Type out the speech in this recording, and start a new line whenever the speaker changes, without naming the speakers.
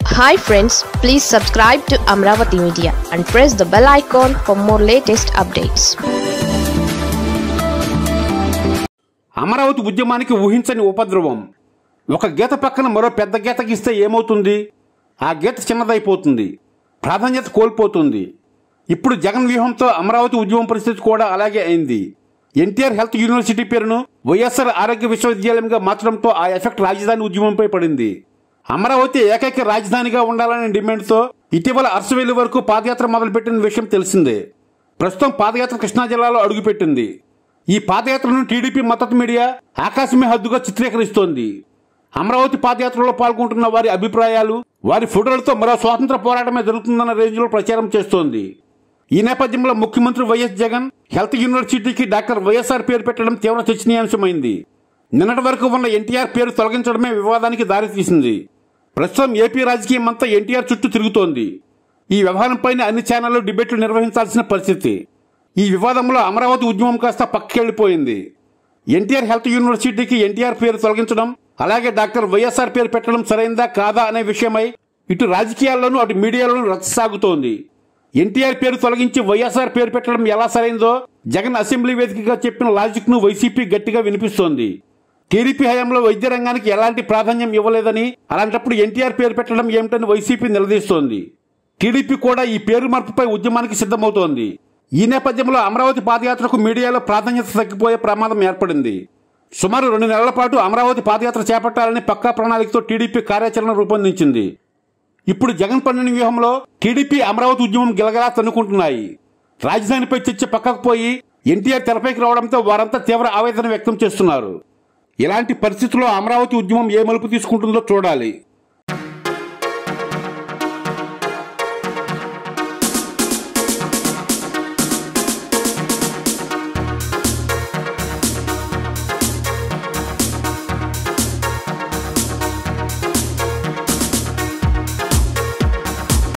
hi friends please subscribe to Amaravati media and press the bell icon for more latest updates
Amaravati ఉద్యమానికి ఊహించని ఉపద్రవం ఒక గీత పక్కన మరో పెద్ద గీత గీస్తే ఏమవుతుంది ఆ గీత చిన్నదైపోతుంది ప్రాధాన్యత కోల్పోతుంది ఇప్పుడు జగన్ వ్యూహంతో అమరావతి ఉద్యమం పరిస్థితి కూడా అలాగే అయింది ఎన్టీఆర్ హెల్త్ యూనివర్సిటీ పేరును వైఎస్ఆర్ ఆరోగ్య విశ్వవిద్యాలయంగా మార్చడంతో ఆ ఎఫెక్ట్ రాజధాని ఉద్యమంపై పడింది అమరావతి ఏకైక రాజధానిగా ఉండాలనే డిమాండ్తో ఇటీవల అరసవెల్లి వరకు పాదయాత్ర మొదలుపెట్టిన విషయం తెలిసిందే ప్రస్తుతం పాదయాత్ర కృష్ణా జిల్లాలో అడుగుపెట్టింది ఈ పాదయాత్రను టీడీపీ మద్దతు మీడియా ఆకాశమే హద్దుగా చిత్రీకరిస్తోంది అమరావతి పాదయాత్రలో పాల్గొంటున్న వారి అభిప్రాయాలు వారి ఫోటోలతో మరో స్వాతంత్ర పోరాటమే జరుగుతుందన్న రేంజ్లో ప్రచారం చేస్తోంది ఈ నేపథ్యంలో ముఖ్యమంత్రి వైఎస్ జగన్ హెల్త్ యూనివర్సిటీకి డాక్టర్ వైఎస్ఆర్ పేరు పెట్టడం తీవ్ర చర్చనీయాంశమైంది నిన్నటి వరకు ఉన్న ఎన్టీఆర్ పేరు తొలగించడమే వివాదానికి దారితీసింది ప్రస్తుతం ఏపీ రాజకీయం అంతా ఎన్టీఆర్ చుట్టూ తిరుగుతోంది ఈ వ్యవహారంపైన అన్ని ఛానళ్లు డిబేట్లు నిర్వహించాల్సిన పరిస్థితి ఈ వివాదంలో అమరావతి ఉద్యమం కాస్త పక్కకెళ్లిపోయింది ఎన్టీఆర్ హెల్త్ యూనివర్సిటీకి ఎన్టీఆర్ పేరు తొలగించడం అలాగే డాక్టర్ వైఎస్ఆర్ పేరు పెట్టడం సరైందా కాదా అనే విషయమై ఇటు రాజకీయాల్లోనూ అటు మీడియాలోనూ రచ్చ సాగుతోంది ఎన్టీఆర్ పేరు తొలగించి వైఎస్ఆర్ పేరు పెట్టడం ఎలా సరైందో జగన్ అసెంబ్లీ వేదికగా చెప్పిన లాజిక్ ను వైసీపీ గట్టిగా వినిపిస్తోంది టీడీపీ హయాంలో వైద్య రంగానికి ఎలాంటి ప్రాధాన్యం ఇవ్వలేదని అలాంటప్పుడు ఎన్టీఆర్ పేరు పెట్టడం ఏమిటని వైసీపీ నిలదీస్తోంది టీడీపీ కూడా ఈ పేరు మార్పుపై ఉద్యమానికి సిద్ధమవుతోంది ఈ నేపథ్యంలో అమరావతి పాదయాత్రకు మీడియాలో ప్రాధాన్యత తగ్గిపోయే ప్రమాదం ఏర్పడింది సుమారు రెండు నెలల పాటు అమరావతి పాదయాత్ర చేపట్టాలని పక్కా ప్రణాళికతో టీడీపీ కార్యాచరణ రూపొందించింది ఇప్పుడు జగన్ పన్నుని వ్యూహంలో టీడీపీ అమరావతి ఉద్యమం గిలగలా తన్నుకుంటున్నాయి రాజధానిపై చర్చ పక్కకు పోయి ఎన్టీఆర్ తెరపైకి రావడంతో వారంతా తీవ్ర ఆవేదన వ్యక్తం చేస్తున్నారు ఇలాంటి పరిస్థితుల్లో అమరావతి ఉద్యమం ఏ మలుపు తీసుకుంటుందో చూడాలి